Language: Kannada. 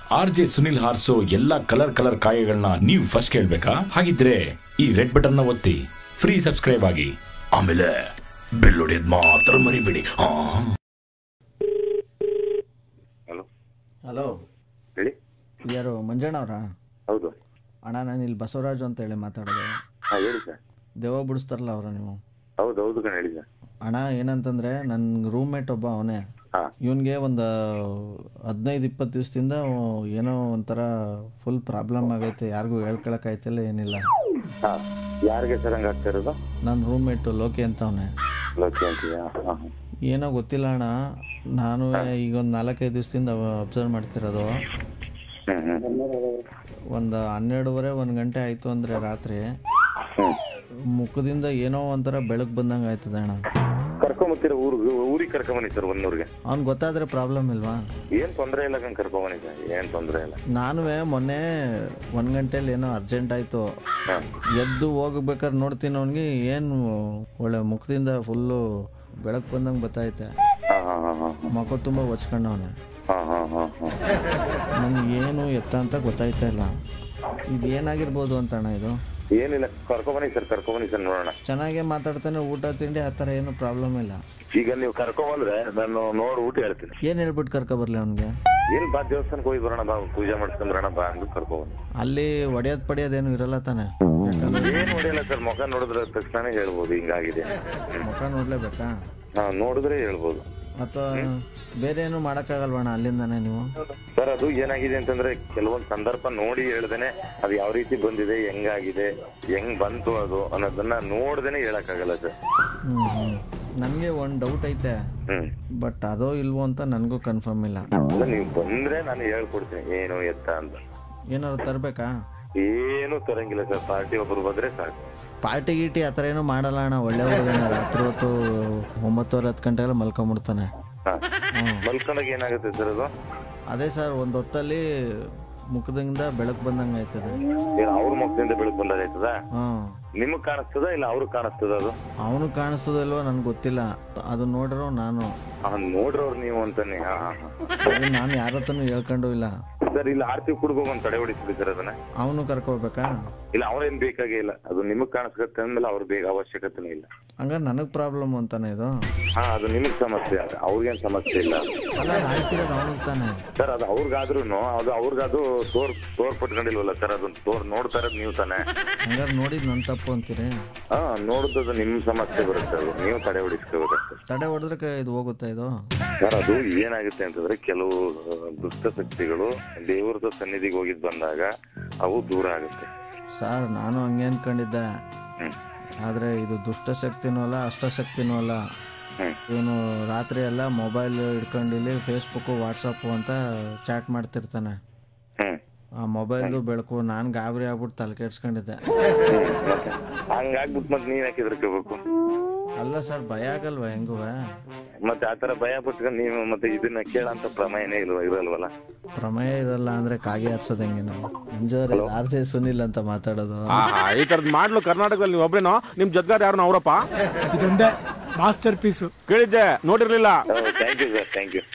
ಆರ್ ಜೆ ಸುನಿಲ್ ಹಾರ್ಸೋ ಎಲ್ಲಾ ಕಲರ್ ಕಲರ್ ಕಾಯಗಳನ್ನ ನೀವು ಫಸ್ಟ್ ಕೇಳ್ಬೇಕಾ ಹಾಗಿದ್ರೆ ಈ ರೆಡ್ ಬಟನ್ ನ ಒತ್ತಿ ಫ್ರೀ ಸಬ್ಸ್ಕ್ರೈಬ್ ಆಗಿ ಆಮೇಲೆ ಬೆಲ್ ಹೊಡೆಯೋದ್ ಮಾತ್ರ ಮರಿಬೇಡಿ ಹಾ ಹಲೋ ಹಲೋ ಹೇಳಿ ಯಾರು ಮಂಜಣ್ಣ ಅವರಾ ಹೌದು ಅಣ್ಣ ನಾನು ಇಲ್ಲಿ ಬಸವರಾಜು ಅಂತ ಹೇಳಿ ಮಾತಾಡೋದು ಹಾಂ ಹೇಳಿ ಸರ್ ದೆವ್ವ ಬಿಡಿಸ್ತಾರಲ್ಲ ಅವರ ನೀವು ಹೌದು ಹೌದು ಕಣ ಹೇಳಿ ಸರ್ ಅಣ್ಣ ಏನಂತಂದರೆ ನನ್ನ ರೂಮ್ಮೇಟ್ ಒಬ್ಬ ಅವನೇ ಹಾಂ ಇವನಿಗೆ ಒಂದು ಹದಿನೈದು ಇಪ್ಪತ್ತು ದಿವಸದಿಂದ ಏನೋ ಒಂಥರ ಫುಲ್ ಪ್ರಾಬ್ಲಮ್ ಆಗೈತೆ ಯಾರಿಗೂ ಹೇಳ್ಕೊಳಕ್ಕಾಯ್ತಿಲ್ಲ ಏನಿಲ್ಲ ಹಾಂ ಯಾರಿಗೆ ಸರ್ ಹಂಗೆ ಆಗ್ತಾ ಇರೋದು ನನ್ನ ರೂಮ್ಮೇಟು ಲೋಕಿ ಅಂತ ಅವನೇ ಲೋಕಿ ಅಂತೀಯಾ ಹಾಂ ಹಾಂ ಏನೋ ಗೊತ್ತಿಲ್ಲ ಅಣ್ಣ ನಾನು ಈಗ ಒಂದು ನಾಲ್ಕೈದು ದಿವಸದಿಂದ ಅಬ್ಸರ್ವ್ ಮಾಡ್ತಿರೋದು ಹ್ಞೂ ಹ್ಞೂ ಒಂದು ಹನ್ನೆರಡುವರೆ ಒಂದು ಗಂಟೆ ಆಯಿತು ಅಂದರೆ ರಾತ್ರಿ ಹ್ಞೂ ಮುಖದಿಂದ ಏನೋ ಒಂಥರ ಬೆಳಕು ಬಂದಂಗೆ ಆಯ್ತದೆ ಅಣ್ಣ ಕರ್ಕೊಂಬತ್ತೀರ ಊರಿಗೆ ಊರಿಗೆ ಕರ್ಕೊಂಬನ್ನಿ ಸರ್ ಒಂದೂರಿಗೆ ಅವ್ನು ಗೊತ್ತಾದರೆ ಪ್ರಾಬ್ಲಮ್ ಇಲ್ವಾ ಏನು ತೊಂದರೆ ಇಲ್ಲ ಕಂಗೆ ಕರ್ಕೊಂಬನ್ನಿ ಸರ್ ಏನು ತೊಂದರೆ ಇಲ್ಲ ನಾನು ಮೊನ್ನೆ ಒಂದು ಗಂಟೆಲಿ ಏನೋ ಅರ್ಜೆಂಟ್ ಆಯಿತು ಹಾಂ ಎದ್ದು ಹೋಗ್ಬೇಕಾದ್ರೆ ನೋಡ್ತೀನಿ ಅವನಿಗೆ ಏನು ಒಳ್ಳೆ ಮುಖದಿಂದ ಫುಲ್ಲು ಬೆಳಕು ಬಂದಂಗೆ ಬತ್ತೈತೆ ಹಾಂ ಹಾಂ ಹಾಂ ಹಾಂ ಮುಖ ತುಂಬ ಒಚ್ಕೊಂಡವನೆ ಹಾಂ ಹಾಂ ಹಾಂ ಹಾಂ ನನಗೆ ಏನು ಎತ್ತ ಅಂತ ಗೊತ್ತಾಯ್ತಾ ಇಲ್ಲ ಇದು ಏನಾಗಿರ್ಬೋದು ಅಂತ ಅಣ್ಣ ಇದು ಏನಿಲ್ಲ ಕರ್ಕೊಂಬನ್ನಿ ಸರ್ ಕರ್ಕೊಂಬನ್ನಿ ಸರ್ ನೋಡೋಣ ಚೆನ್ನಾಗೇ ಮಾತಾಡ್ತಾನೆ ಊಟ ತಿಂಡಿ ಆ ಥರ ಏನು ಪ್ರಾಬ್ಲಮ್ ಇಲ್ಲ ಈಗ ನೀವು ಕರ್ಕೊಂಬಂದ್ರೆ ನಾನು ನೋಡಿ ಊಟ ಹೇಳ್ತೀನಿ ಏನು ಹೇಳ್ಬಿಟ್ಟು ಕರ್ಕೊಬರ್ಲಿ ಅವನಿಗೆ ಏನು ಬಾ ದೇವಸ್ಥಾನಕ್ಕೆ ಹೋಗಿ ಬರೋಣ ಬಾ ಪೂಜೆ ಮಾಡ್ಸ್ಕೊಂಡ್ ಬರೋಣ ಬಾ ಅಂದ್ಬಿಟ್ಟು ಕರ್ಕೊಂಬನ್ನಿ ಅಲ್ಲಿ ಒಡೆಯೋದು ಪಡೆಯೋದೇನು ಇರಲ್ಲ ತಾನೆ ಏನು ಹೊಡೆಯಲ್ಲ ಸರ್ ಮುಖ ನೋಡಿದ್ರೆ ತಕ್ಷಣ ಹೇಳ್ಬೋದು ಹಿಂಗಾಗಿದೆ ಮುಖ ನೋಡ್ಲೇಬೇಕಾ ಹಾಂ ನೋಡಿದ್ರೆ ಹೇಳ್ಬೋದು ಅಥವಾ ಬೇರೆ ಏನು ಮಾಡೋಕ್ಕಾಗಲ್ವಣ್ಣ ಅಲ್ಲಿಂದಾನೆ ನೀವು ಸರ್ ಅದು ಏನಾಗಿದೆ ಅಂತಂದ್ರೆ ಕೆಲವೊಂದು ಸಂದರ್ಭ ನೋಡಿ ಹೇಳ್ದೇನೆ ಅದು ಯಾವ ರೀತಿ ಬಂದಿದೆ ಹೆಂಗಾಗಿದೆ ಹೆಂಗ್ ಬಂತು ಅದು ಅನ್ನೋದನ್ನ ನೋಡ್ದೇನೆ ಹೇಳಕ್ಕಾಗಲ್ಲ ಸರ್ ಹ್ಞೂ ಹ್ಞೂ ನನಗೆ ಒಂದು ಡೌಟ್ ಐತೆ ಹ್ಮ್ ಬಟ್ ಅದೋ ಇಲ್ವೋ ಅಂತ ನನಗೂ ಕನ್ಫರ್ಮ್ ಇಲ್ಲ ಅಲ್ಲ ನೀವು ಬಂದ್ರೆ ನಾನು ಹೇಳ್ಕೊಡ್ತೀನಿ ಏನು ಎತ್ತ ಅಂತ ಏನಾದ್ರು ತರಬೇಕಾ ಏನು ತರಂಗಿಲ್ಲ ಸರ್ ಪಾರ್ಟಿ ಒಬ್ರು ಬಂದ್ರೆ ಸಾಕು ಪಾರ್ಟಿ ಗೀಟಿ ಆ ಥರ ಏನೂ ಮಾಡಲ್ಲ ಅಣ್ಣ ಒಳ್ಳೆ ಹುಡುಗನ ರಾತ್ರಿ ಹೊತ್ತು ಒಂಬತ್ತುವರೆ ಹತ್ತು ಗಂಟೆಗೆಲ್ಲ ಮಲ್ಕೊಂಬಿಡ್ತಾನೆ ಹಾ ಮಲ್ಕೊಂಡಾಗ ಏನಾಗುತ್ತೆ ಸರ್ ಅದು ಅದೇ ಸರ್ ಒಂದು ಹೊತ್ತಲ್ಲಿ ಮುಖದಿಂದ ಬೆಳಕು ಬಂದಂಗೆ ಆಯ್ತದೆ ಏನು ಅವ್ರ ಮುಖದಿಂದ ಬೆಳಕು ಬಂದಾಗ ಆಯ್ತದ ಹಾಂ ನಿಮಗ್ ಕಾಣಿಸ್ತದ ಇಲ್ಲ ಅವ್ರಿಗೆ ಕಾಣಿಸ್ತದ ಅದು ಅವನು ಕಾಣಿಸ್ತದಲ್ವೋ ನನಗೆ ಗೊತ್ತಿಲ್ಲ ಅದು ನೋಡಿರೋ ನಾನು ಆ ನೋಡ್ರವ್ರು ನೀವು ಅಂತಾನೆ ಹಾ ಹಾ ಹಾ ಅದು ನಾನು ಯಾರ ಹತ್ರನೂ ಹೇಳ್ಕೊಂಡು ಇಲ್ಲ ಸರ್ ಇಲ್ಲ ಆರ್ತಿ ಕುಡ್ಬೇಕು ಒಂದು ತಡೆ ಹೊಡಿಸ್ಬಿಡಿ ಸರ್ ಅದನ್ನ ಅವನು ಕರ್ಕೋಬೇಕಾ ಇಲ್ಲ ಅವ್ರೇನ್ ಬೇಕಾಗೇ ಇಲ್ಲ ಅದು ನಿಮಗ್ ಕಾಣಿಸ್ಕತ್ತೆ ಅಂದ್ಮೇಲೆ ಅವ್ರ ಬೇಗ ಅವಶ್ಯಕತೆನೇ ಇಲ್ಲ ಹಂಗಾರೆ ನನಗೆ ಪ್ರಾಬ್ಲಮ್ ಅಂತಾನೆ ಇದು ಹಾ ಅದು ನಿಮಗ್ ಸಮಸ್ಯೆ ಅದು ಅವ್ರಿಗೇನ್ ಸಮಸ್ಯೆ ಇಲ್ಲ ಅಲ್ಲ ಆಯ್ತಿರೋದು ಅವನಿಗೆ ತಾನೆ ಸರ್ ಅದು ಅವ್ರಿಗಾದ್ರೂ ಅದು ಅವ್ರಿಗದು ತೋರ್ ತೋರ್ ಪಟ್ಕೊಂಡಿಲ್ವಲ್ಲ ಸರ್ ಅದನ್ನ ತೋರ್ ನೋಡ್ತಾ ಇರೋದು ನೀವು ತಾನೆ ಹಂಗಾರೆ ನೋಡಿದ್ ನನ್ನ ತಪ್ಪು ಅಂತೀರಿ ಹಾ ನೋಡಿದ್ದು ನಿಮ್ ಸಮಸ್ಯೆ ಬರುತ್ತೆ ಅದು ನೀವು ತಡೆ ಹೊಡಿಸ್ಕೋಬೇಕಷ್ಟೆ ತಡೆ ಹೊಡೆದ್ರೆ ಕ- ಇದು ಹೋಗುತ್ತಾ ಇದು ಸರ್ ಅದು ಏನಾಗುತ್ತೆ ಅಂತಂದ್ರೆ ಕೆಲವು ಆ, ದುಷ್ಟ ಶಕ್ತಿಗಳು ದೇವರದ ಸನ್ನಿಧಿಗೆ ಹೋಗಿದ್ ಬಂದಾಗ ಅವು ದೂರ ಆಗುತ್ತೆ ಸರ್ ನಾನು ಹಂಗೆ ಅನ್ಕೊಂಡಿದ್ದೆ ಹ್ಮ್ ಆದರೆ ಇದು ದುಷ್ಟಶಕ್ತಿನೂ ಅಲ್ಲ ಅಷ್ಟಶಕ್ತಿನೂ ಅಲ್ಲ ಹ್ಮ್ ಇವನು ರಾತ್ರಿ ಎಲ್ಲ ಮೊಬೈಲ್ ಹಿಡ್ಕೊಂಡು ಇಲ್ಲಿ ಫೇಸ್ಬುಕ್ಕು ವಾಟ್ಸಪ್ಪು ಅಂತ ಚಾಟ್ ಮಾಡ್ತಿರ್ತಾನೆ ಹ್ಮ್ ಆ ಮೊಬೈಲ್ದು ಬೆಳಕು ನಾನು ಗಾಬರಿ ಆಗ್ಬಿಟ್ಟು ತಲೆ ಕೆಡ್ಸ್ಕೊಂಡಿದ್ದೆ ಹ್ಮ್ ಮತ್ತೆ ಹಂಗಾಗ್ಬಿಟ್ಟು ಮತ್ತೆ ನೀವ್ ಯಾಕೆ ಹೆದರ್ಕೋಬೇಕು ಅಲ್ಲ ಸರ್ ಭಯ ಆಗಲ್ವಾ ಹೆಂಗೂ ಮತ್ತೆ ಆತರ ಭಯ ಪಟ್ಕೊಂಡು ನೀವು ಮತ್ತೆ ಇದನ್ನ ಕೇಳಂತ ಪ್ರಮೇಯನೇ ಇಲ್ವ ಇರಲ್ವಲ್ಲ ಪ್ರಮೇಯ ಇರಲ್ಲ ಅಂದ್ರೆ ಕಾಗೆ ಹರ್ಸೋದು ಹೆಂಗೆ ನಾವು ಮುಂಜಾನೆ ಆರ್ ಜೆ ಸುನಿಲ್ ಅಂತ ಮಾತಾಡೋದು ಆಹಾ, ಈ ತರದ್ ಮಾಡ್ಲು ಕರ್ನಾಟಕದಲ್ಲಿ ನೀವು ಒಬ್ರೇನೋ ನಿಮ್ ಜೊತೆಗಾರ ಯಾರು ಅವರಪ್ಪ ಇದೊಂದೇ ಮಾಸ್ಟರ್ ಪೀಸು ಕೇಳಿದ್ದೆ ನೋಡಿರ್ಲಿಲ್ಲ thank you sir thank you